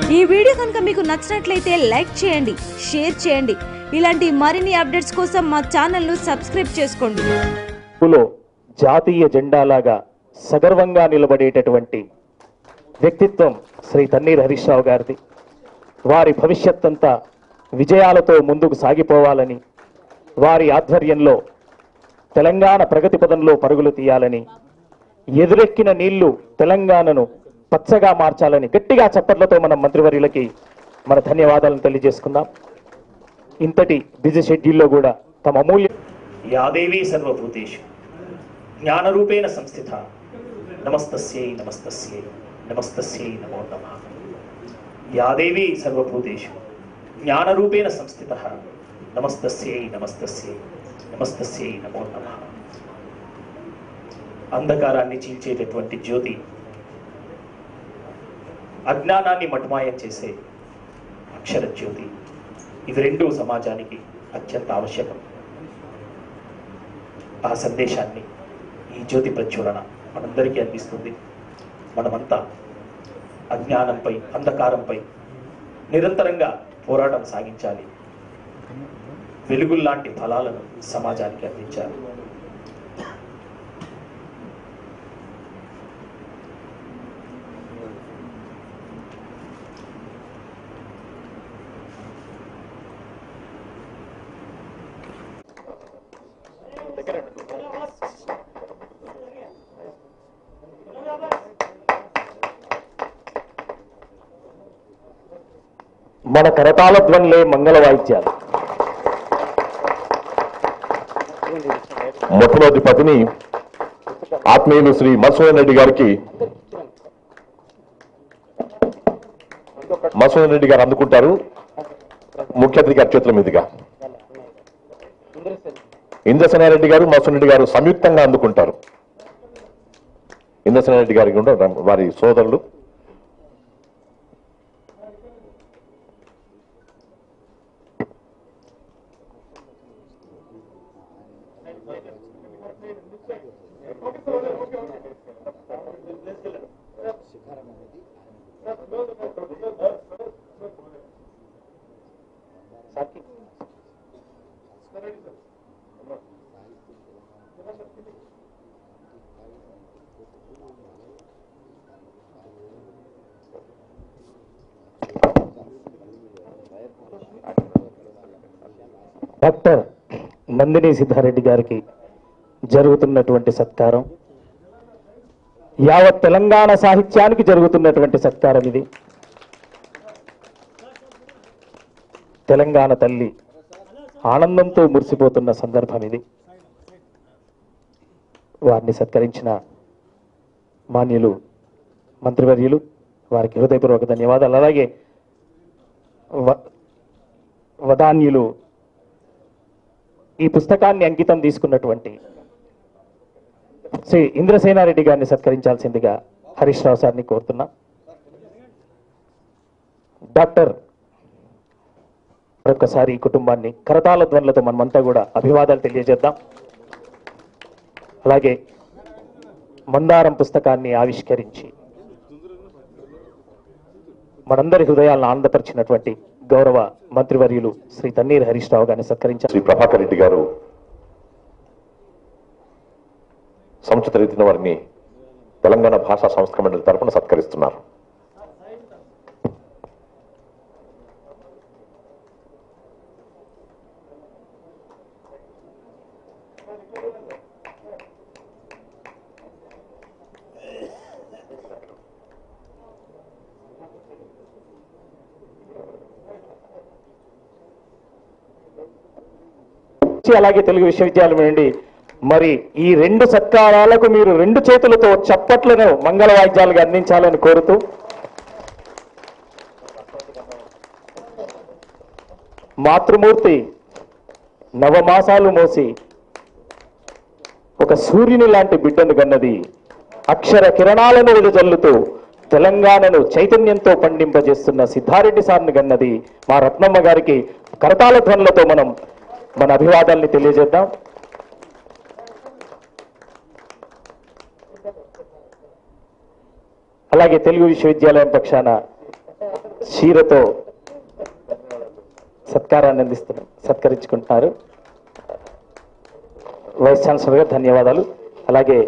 ఈ వీడియో కనుక మీకు నచ్చినట్లయితే లైక్ చేయండి షేర్ చేయండి ఇలాంటి మరిన్ని అప్డేట్స్ కోసం మా ఛానల్ను సబ్స్క్రైబ్ చేసుకోండి లో జాతీయ జెండాలాగా సగర్వంగా నిలబడేటటువంటి వ్యక్తిత్వం శ్రీ తన్నీర్ హరీష్ రావు గారిది వారి భవిష్యత్ అంతా విజయాలతో ముందుకు సాగిపోవాలని వారి ఆధ్వర్యంలో తెలంగాణ ప్రగతి పదంలో పరుగులు తీయాలని ఎదురెక్కిన నీళ్లు తెలంగాణను పచ్చగా మార్చాలని గట్టిగా చప్పట్లతో మనం మంత్రివర్యులకి మన ధన్యవాదాలను తెలియజేసుకుందాం ఇంతటి బిజీ షెడ్యూల్లో కూడా తమ అమూల్య యాదేవీ సర్వభూతేషు జ్ఞానరూపేణ సంస్థిత నమస్తస్యై నమస్తస్యై నమస్తస్యై నమో నమ యాదేవీ సర్వభూతేషు జ్ఞానరూపేణ సంస్థిత నమస్తస్యై నమస్తస్యై నమస్తస్యై నమో నమ అంధకారాన్ని చీల్చేటటువంటి జ్యోతి అజ్ఞానాన్ని మటుమాయం చేసే అక్షర జ్యోతి ఇవి రెండు సమాజానికి అత్యంత ఆవశ్యకం ఆ సందేశాన్ని ఈ జ్యోతి ప్రచురణ మనందరికీ అందిస్తుంది మనమంతా అజ్ఞానంపై అంధకారంపై నిరంతరంగా పోరాటం సాగించాలి వెలుగుల్లాంటి ఫలాలను సమాజానికి అందించాలి మన కరతాళ ధ్వనులే మంగళ వాయిద్యాలు మొట్టమొదటి పతిని ఆత్మీయులు శ్రీ మధుసూదన్ రెడ్డి గారికి మధుసూదన్ రెడ్డి గారు అందుకుంటారు ముఖ్య అతిథి గారి చేతుల మీదుగా ఇంద్రసేనారెడ్డి గారు మధుసూదన్ రెడ్డి గారు సంయుక్తంగా అందుకుంటారు ఇంద్రసేనారెడ్డి గారికి కూడా వారి సోదరులు డాక్టర్ నందిని సిద్ధారెడ్డి గారికి జరుగుతున్నటువంటి సత్కారం యావత్ తెలంగాణ సాహిత్యానికి జరుగుతున్నటువంటి సత్కారం ఇది తెలంగాణ తల్లి ఆనందంతో మురిసిపోతున్న సందర్భం ఇది వారిని సత్కరించిన మాన్యులు మంత్రివర్యులు వారికి హృదయపూర్వక ధన్యవాదాలు అలాగే వ- వదాన్యులు ఈ పుస్తకాన్ని అంకితం తీసుకున్నటువంటి శ్రీ ఇంద్రసేనారెడ్డి గారిని సత్కరించాల్సిందిగా హరీష్ రావు సార్ని కోరుతున్నా డాక్టర్ మరొకసారి ఈ కుటుంబాన్ని కరతాళ ధ్వనులతో మనమంతా కూడా అభివాదాలు తెలియజేద్దాం అలాగే మందారం పుస్తకాన్ని ఆవిష్కరించి మనందరి హృదయాలను ఆనందపరిచినటువంటి గౌరవ మంత్రివర్యులు శ్రీ తన్నీర్ హరీష్ రావు గారిని సత్కరించారు శ్రీ ప్రభాకర్ రెడ్డి గారు సముచిత రీతిన వారిని తెలంగాణ భాషా సంస్కరణ మండలి తరపున సత్కరిస్తున్నారు అలాగే తెలుగు విశ్వవిద్యాలయం నుండి మరి ఈ రెండు సత్కారాలకు మీరు రెండు చేతులతో చప్పట్లను మంగళ వాయిద్యాలుగా అందించాలని కోరుతూ మాతృమూర్తి నవమాసాలు మోసి ఒక సూర్యుని లాంటి బిడ్డను గన్నది అక్షర కిరణాలను వెదజల్లుతూ తెలంగాణను చైతన్యంతో పండింపజేస్తున్న సిద్ధారెడ్డి సార్ని గన్నది మా రత్నమ్మ గారికి కరతాళ ధ్వనులతో మనం మన అభివాదాల్ని తెలియజేద్దాం అలాగే తెలుగు విశ్వవిద్యాలయం పక్షాన క్షీరతో సత్కారాన్ని అందిస్తున్నారు సత్కరించుకుంటున్నారు వైస్ ఛాన్సలర్ గారు ధన్యవాదాలు అలాగే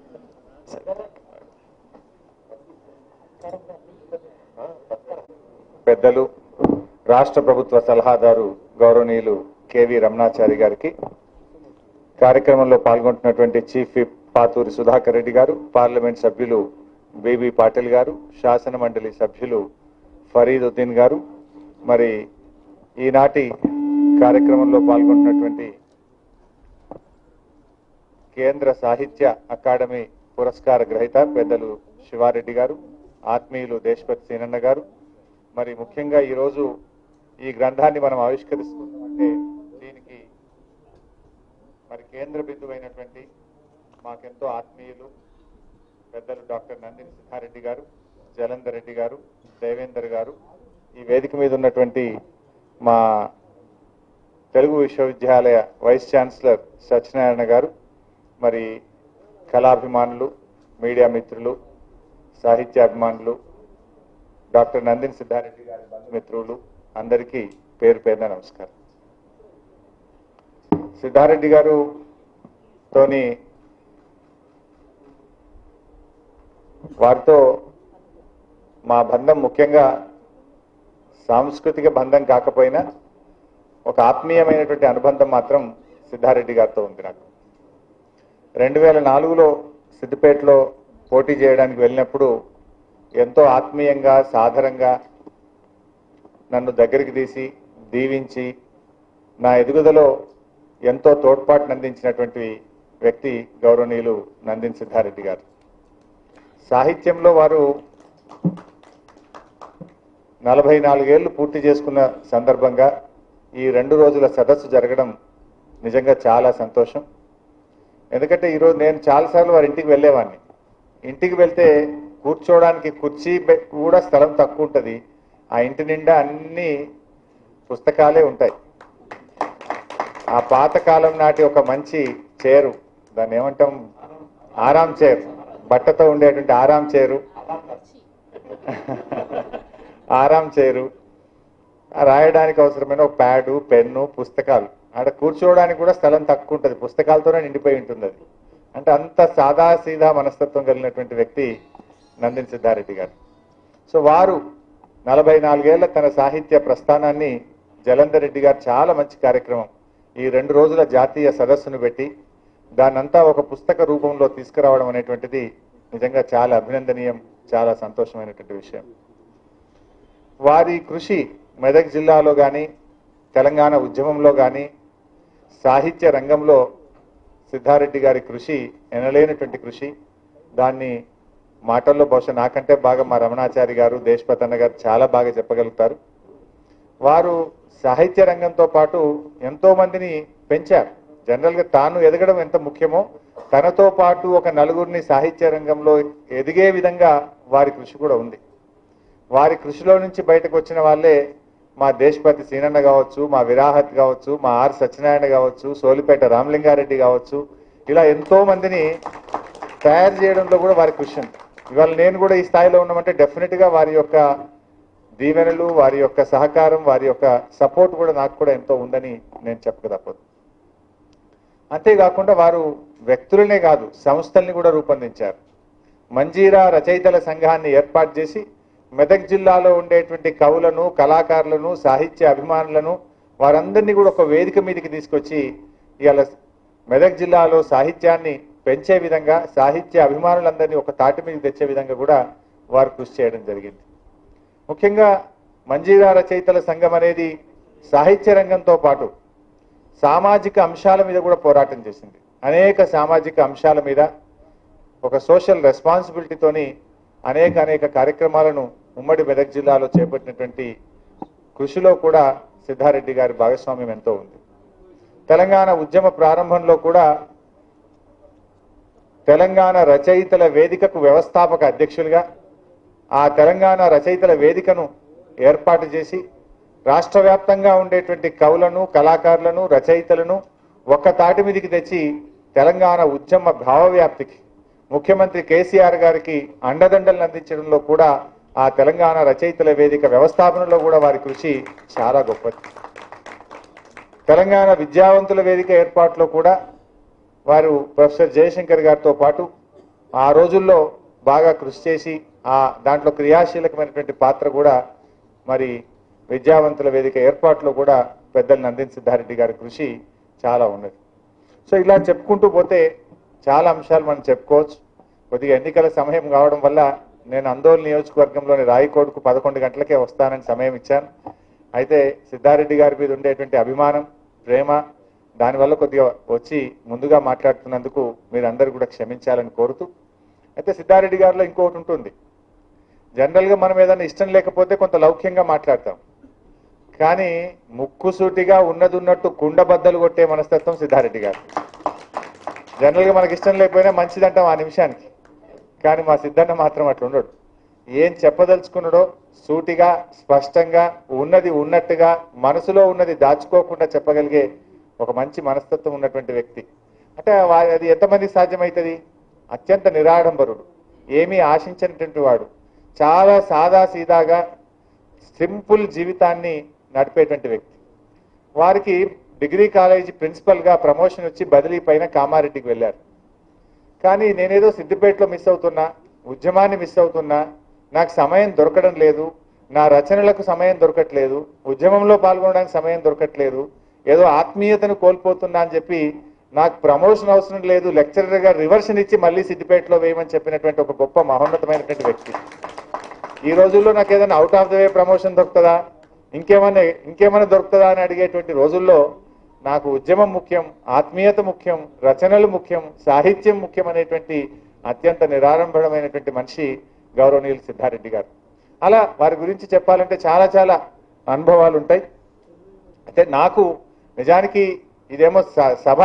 పెద్దలు రాష్ట్ర ప్రభుత్వ సలహాదారు గౌరవనీయులు కెవి రమణాచారి గారికి కార్యక్రమంలో పాల్గొంటున్నటువంటి చీఫ్ విప్ పాతూరి సుధాకర్ రెడ్డి గారు పార్లమెంట్ సభ్యులు బీబీ పాటిల్ గారు శాసన మండలి సభ్యులు ఫరీదుద్దీన్ గారు మరి ఈనాటి కార్యక్రమంలో పాల్గొంటున్నటువంటి కేంద్ర సాహిత్య అకాడమీ పురస్కార గ్రహీత పెద్దలు శివారెడ్డి గారు ఆత్మీయులు దేశపతి సీనన్న గారు మరి ముఖ్యంగా ఈరోజు ఈ గ్రంథాన్ని మనం ఆవిష్కరిస్తున్నామంటే దీనికి మరి కేంద్ర బిందువైనటువంటి మాకెంతో ఆత్మీయులు పెద్దలు డాక్టర్ నందిని సిద్ధారెడ్డి గారు జలంధర్ రెడ్డి గారు దేవేందర్ గారు ఈ వేదిక మీద ఉన్నటువంటి మా తెలుగు విశ్వవిద్యాలయ వైస్ ఛాన్సలర్ సత్యనారాయణ గారు మరి కళాభిమానులు మీడియా మిత్రులు సాహిత్యాభిమానులు డాక్టర్ నందిని సిద్ధారెడ్డి గారి బంధుమిత్రులు అందరికీ పేరు పేరున నమస్కారం సిద్ధారెడ్డి గారు తోని వారితో మా బంధం ముఖ్యంగా సాంస్కృతిక బంధం కాకపోయినా ఒక ఆత్మీయమైనటువంటి అనుబంధం మాత్రం సిద్ధారెడ్డి గారితో ఉంది నాకు రెండు వేల నాలుగులో సిద్దిపేటలో పోటీ చేయడానికి వెళ్ళినప్పుడు ఎంతో ఆత్మీయంగా సాధారణంగా నన్ను దగ్గరికి తీసి దీవించి నా ఎదుగుదలో ఎంతో తోడ్పాటును అందించినటువంటి వ్యక్తి గౌరవనీయులు నందిన్ సిద్ధారెడ్డి గారు సాహిత్యంలో వారు నలభై నాలుగేళ్లు పూర్తి చేసుకున్న సందర్భంగా ఈ రెండు రోజుల సదస్సు జరగడం నిజంగా చాలా సంతోషం ఎందుకంటే ఈరోజు నేను చాలాసార్లు వారి ఇంటికి వెళ్ళేవాడిని ఇంటికి వెళ్తే కూర్చోవడానికి కుర్చీ బె- కూడా స్థలం తక్కువ ఉంటుంది ఆ ఇంటి నిండా అన్ని పుస్తకాలే ఉంటాయి ఆ పాతకాలం నాటి ఒక మంచి చేరు దాన్ని ఏమంటాం ఆరాం చైర్ బట్టతో ఉండేటువంటి ఆరాం చేరు ఆరాం చేరు ఆ రాయడానికి అవసరమైన ఒక ప్యాడు పెన్ను పుస్తకాలు ఆడ కూర్చోవడానికి కూడా స్థలం తక్కువ ఉంటుంది పుస్తకాలతోనే నిండిపోయి ఉంటుంది అది అంటే అంత సాదా సీదా మనస్తత్వం కలిగినటువంటి వ్యక్తి నందిన్ సిద్ధారెడ్డి గారు సో వారు నలభై నాలుగేళ్ల తన సాహిత్య ప్రస్థానాన్ని జలంధర్ రెడ్డి గారు చాలా మంచి కార్యక్రమం ఈ రెండు రోజుల జాతీయ సదస్సును పెట్టి దాన్నంతా ఒక పుస్తక రూపంలో తీసుకురావడం అనేటువంటిది నిజంగా చాలా అభినందనీయం చాలా సంతోషమైనటువంటి విషయం వారి కృషి మెదక్ జిల్లాలో కానీ తెలంగాణ ఉద్యమంలో కానీ సాహిత్య రంగంలో సిద్ధారెడ్డి గారి కృషి ఎనలేనటువంటి కృషి దాన్ని మాటల్లో బహుశా నాకంటే బాగా మా రమణాచారి గారు దేశపతి అన్న గారు చాలా బాగా చెప్పగలుగుతారు వారు సాహిత్య రంగంతో పాటు ఎంతో మందిని పెంచారు జనరల్ గా తాను ఎదగడం ఎంత ముఖ్యమో తనతో పాటు ఒక నలుగురిని సాహిత్య రంగంలో ఎదిగే విధంగా వారి కృషి కూడా ఉంది వారి కృషిలో నుంచి బయటకు వచ్చిన వాళ్ళే మా దేశపతి సీనన్న కావచ్చు మా విరాహత్ కావచ్చు మా ఆర్ సత్యనారాయణ కావచ్చు సోలిపేట రామలింగారెడ్డి కావచ్చు ఇలా ఎంతో మందిని తయారు చేయడంలో కూడా వారి కృషి ఉంది ఇవాళ నేను కూడా ఈ స్థాయిలో ఉన్నామంటే డెఫినెట్ గా వారి యొక్క దీవెనలు వారి యొక్క సహకారం వారి యొక్క సపోర్ట్ కూడా నాకు కూడా ఎంతో ఉందని నేను చెప్పక తప్పదు అంతేకాకుండా వారు వ్యక్తులనే కాదు సంస్థల్ని కూడా రూపొందించారు మంజీరా రచయితల సంఘాన్ని ఏర్పాటు చేసి మెదక్ జిల్లాలో ఉండేటువంటి కవులను కళాకారులను సాహిత్య అభిమానులను వారందరినీ కూడా ఒక వేదిక మీదకి తీసుకొచ్చి ఇవాళ మెదక్ జిల్లాలో సాహిత్యాన్ని పెంచే విధంగా సాహిత్య అభిమానులందరినీ ఒక తాటి మీదకి తెచ్చే విధంగా కూడా వారు కృషి చేయడం జరిగింది ముఖ్యంగా మంజీరా రచయితల సంఘం అనేది సాహిత్య రంగంతో పాటు సామాజిక అంశాల మీద కూడా పోరాటం చేసింది అనేక సామాజిక అంశాల మీద ఒక సోషల్ రెస్పాన్సిబిలిటీతోని అనేక అనేక కార్యక్రమాలను ఉమ్మడి మెదక్ జిల్లాలో చేపట్టినటువంటి కృషిలో కూడా సిద్ధారెడ్డి గారి భాగస్వామ్యం ఎంతో ఉంది తెలంగాణ ఉద్యమ ప్రారంభంలో కూడా తెలంగాణ రచయితల వేదికకు వ్యవస్థాపక అధ్యక్షులుగా ఆ తెలంగాణ రచయితల వేదికను ఏర్పాటు చేసి రాష్ట్ర వ్యాప్తంగా ఉండేటువంటి కవులను కళాకారులను రచయితలను ఒక్క తాటి మీదికి తెచ్చి తెలంగాణ ఉద్యమ భావవ్యాప్తికి ముఖ్యమంత్రి కేసీఆర్ గారికి అండదండలు అందించడంలో కూడా ఆ తెలంగాణ రచయితల వేదిక వ్యవస్థాపనలో కూడా వారి కృషి చాలా గొప్పది తెలంగాణ విద్యావంతుల వేదిక ఏర్పాటులో కూడా వారు ప్రొఫెసర్ జయశంకర్ గారితో పాటు ఆ రోజుల్లో బాగా కృషి చేసి ఆ దాంట్లో క్రియాశీలకమైనటువంటి పాత్ర కూడా మరి విద్యావంతుల వేదిక ఏర్పాటులో కూడా పెద్దలు నందిన్ సిద్ధారెడ్డి గారి కృషి చాలా ఉన్నది సో ఇలా చెప్పుకుంటూ పోతే చాలా అంశాలు మనం చెప్పుకోవచ్చు కొద్దిగా ఎన్నికల సమయం కావడం వల్ల నేను అందోల్ నియోజకవర్గంలోని రాయకోడ్కు పదకొండు గంటలకే వస్తానని సమయం ఇచ్చాను అయితే సిద్ధారెడ్డి గారి మీద ఉండేటువంటి అభిమానం ప్రేమ దానివల్ల కొద్దిగా వచ్చి ముందుగా మాట్లాడుతున్నందుకు మీరందరూ కూడా క్షమించాలని కోరుతూ అయితే సిద్ధారెడ్డి గారిలో ఇంకొకటి ఉంటుంది జనరల్గా మనం ఏదైనా ఇష్టం లేకపోతే కొంత లౌక్యంగా మాట్లాడతాం కానీ ముక్కుసూటిగా ఉన్నది ఉన్నట్టు కుండ బద్దలు కొట్టే మనస్తత్వం సిద్ధారెడ్డి గారు జనరల్గా మనకి ఇష్టం లేకపోయినా మంచిదంటాం ఆ నిమిషానికి కానీ మా సిద్ధన్న మాత్రం అట్లా ఉండడు ఏం చెప్పదలుచుకున్నాడో సూటిగా స్పష్టంగా ఉన్నది ఉన్నట్టుగా మనసులో ఉన్నది దాచుకోకుండా చెప్పగలిగే ఒక మంచి మనస్తత్వం ఉన్నటువంటి వ్యక్తి అంటే వా- అది ఎంతమంది సాధ్యమవుతుంది అత్యంత నిరాడంబరుడు ఏమీ ఆశించినటువంటి వాడు చాలా సాదా సీదాగా సింపుల్ జీవితాన్ని నడిపేటువంటి వ్యక్తి వారికి డిగ్రీ కాలేజీ ప్రిన్సిపల్గా ప్రమోషన్ వచ్చి బదిలీ పైన కామారెడ్డికి వెళ్ళారు కానీ నేనేదో సిద్దిపేటలో మిస్ అవుతున్నా ఉద్యమాన్ని మిస్ అవుతున్నా నాకు సమయం దొరకడం లేదు నా రచనలకు సమయం దొరకట్లేదు ఉద్యమంలో పాల్గొనడానికి సమయం దొరకట్లేదు ఏదో ఆత్మీయతను కోల్పోతున్నా అని చెప్పి నాకు ప్రమోషన్ అవసరం లేదు లెక్చరర్గా రివర్షన్ ఇచ్చి మళ్ళీ సిద్దిపేటలో వేయమని చెప్పినటువంటి ఒక గొప్ప మహోన్నతమైనటువంటి వ్యక్తి ఈ రోజుల్లో నాకు ఏదైనా out of the way promotion దొరుకుతుందా ఇంకేమైనా ఇంకేమైనా దొరుకుతుందా అని అడిగేటువంటి రోజుల్లో నాకు ఉద్యమం ముఖ్యం ఆత్మీయత ముఖ్యం రచనలు ముఖ్యం సాహిత్యం ముఖ్యం అనేటువంటి అత్యంత నిరారంభమైనటువంటి మనిషి గౌరవనీయులు సిద్ధారెడ్డి గారు అలా వారి గురించి చెప్పాలంటే చాలా చాలా అనుభవాలు ఉంటాయి అయితే నాకు నిజానికి ఇదేమో స- సభ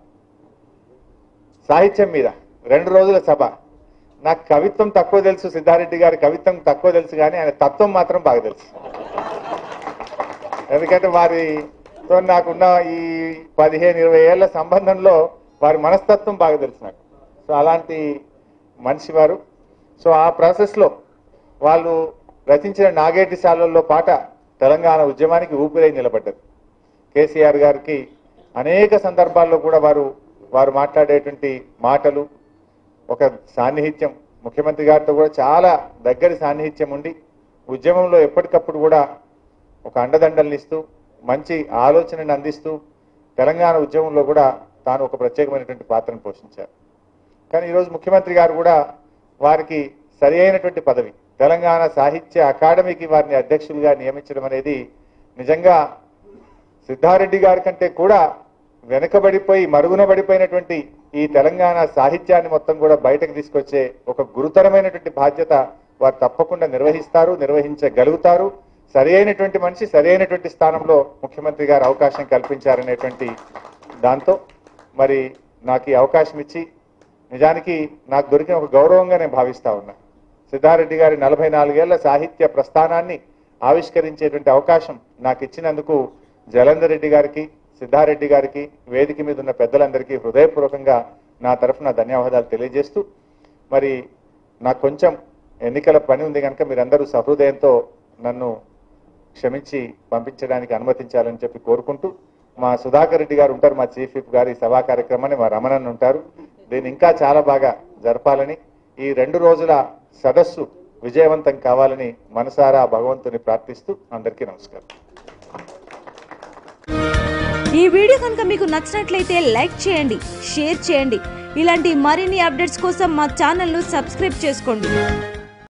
సాహిత్యం మీద రెండు రోజుల సభ నాకు కవిత్వం తక్కువ తెలుసు సిద్ధారెడ్డి గారి కవిత్వం తక్కువ తెలుసు కానీ ఆయన తత్వం మాత్రం బాగా తెలుసు ఎందుకంటే వారితో నాకున్న ఈ పదిహేను ఇరవై ఏళ్ల సంబంధంలో వారి మనస్తత్వం బాగా తెలుసు నాకు సో అలాంటి మనిషి వారు సో ఆ ప్రాసెస్లో వాళ్ళు రచించిన నాగేటి శాలల్లో పాట తెలంగాణ ఉద్యమానికి ఊపిరై నిలబడ్డది కేసీఆర్ గారికి అనేక సందర్భాల్లో కూడా వారు వారు మాట్లాడేటువంటి మాటలు ఒక సాన్నిహిత్యం ముఖ్యమంత్రి గారితో కూడా చాలా దగ్గరి సాన్నిహిత్యం ఉండి ఉద్యమంలో ఎప్పటికప్పుడు కూడా ఒక అండదండల్ని ఇస్తూ మంచి ఆలోచనని అందిస్తూ తెలంగాణ ఉద్యమంలో కూడా తాను ఒక ప్రత్యేకమైనటువంటి పాత్రను పోషించారు కానీ ఈరోజు ముఖ్యమంత్రి గారు కూడా వారికి సరి అయినటువంటి పదవి తెలంగాణ సాహిత్య అకాడమీకి వారిని అధ్యక్షులుగా నియమించడం అనేది నిజంగా సిద్ధారెడ్డి గారి కంటే కూడా వెనుకబడిపోయి మరుగున పడిపోయినటువంటి ఈ తెలంగాణ సాహిత్యాన్ని మొత్తం కూడా బయటకు తీసుకొచ్చే ఒక గురుతరమైనటువంటి బాధ్యత వారు తప్పకుండా నిర్వహిస్తారు నిర్వహించగలుగుతారు సరి అయినటువంటి మనిషి సరి అయినటువంటి స్థానంలో ముఖ్యమంత్రి గారు అవకాశం కల్పించారనేటువంటి దాంతో మరి నాకు ఈ అవకాశం ఇచ్చి నిజానికి నాకు దొరికిన ఒక గౌరవంగా నేను భావిస్తా ఉన్నా సిద్ధారెడ్డి గారి నలభై నాలుగేళ్ల సాహిత్య ప్రస్థానాన్ని ఆవిష్కరించేటువంటి అవకాశం నాకు ఇచ్చినందుకు జలంధర్ రెడ్డి గారికి సిద్ధారెడ్డి గారికి వేదిక మీద ఉన్న పెద్దలందరికీ హృదయపూర్వకంగా నా తరఫున ధన్యవాదాలు తెలియజేస్తూ మరి నాకు కొంచెం ఎన్నికల పని ఉంది కనుక మీరందరూ సహృదయంతో నన్ను క్షమించి పంపించడానికి అనుమతించాలని చెప్పి కోరుకుంటూ మా సుధాకర్ రెడ్డి గారు ఉంటారు మా చీఫ్ విప్ గారు ఈ సభా కార్యక్రమాన్ని మా రమణన్ ఉంటారు దీన్ని ఇంకా చాలా బాగా జరపాలని ఈ రెండు రోజుల సదస్సు విజయవంతం కావాలని మనసారా భగవంతుని ప్రార్థిస్తూ అందరికీ నమస్కారం ఈ వీడియో కనుక మీకు నచ్చినట్లయితే లైక్ చేయండి షేర్ చేయండి ఇలాంటి మరిన్ని అప్డేట్స్ కోసం మా ఛానల్ను సబ్స్క్రైబ్ చేసుకోండి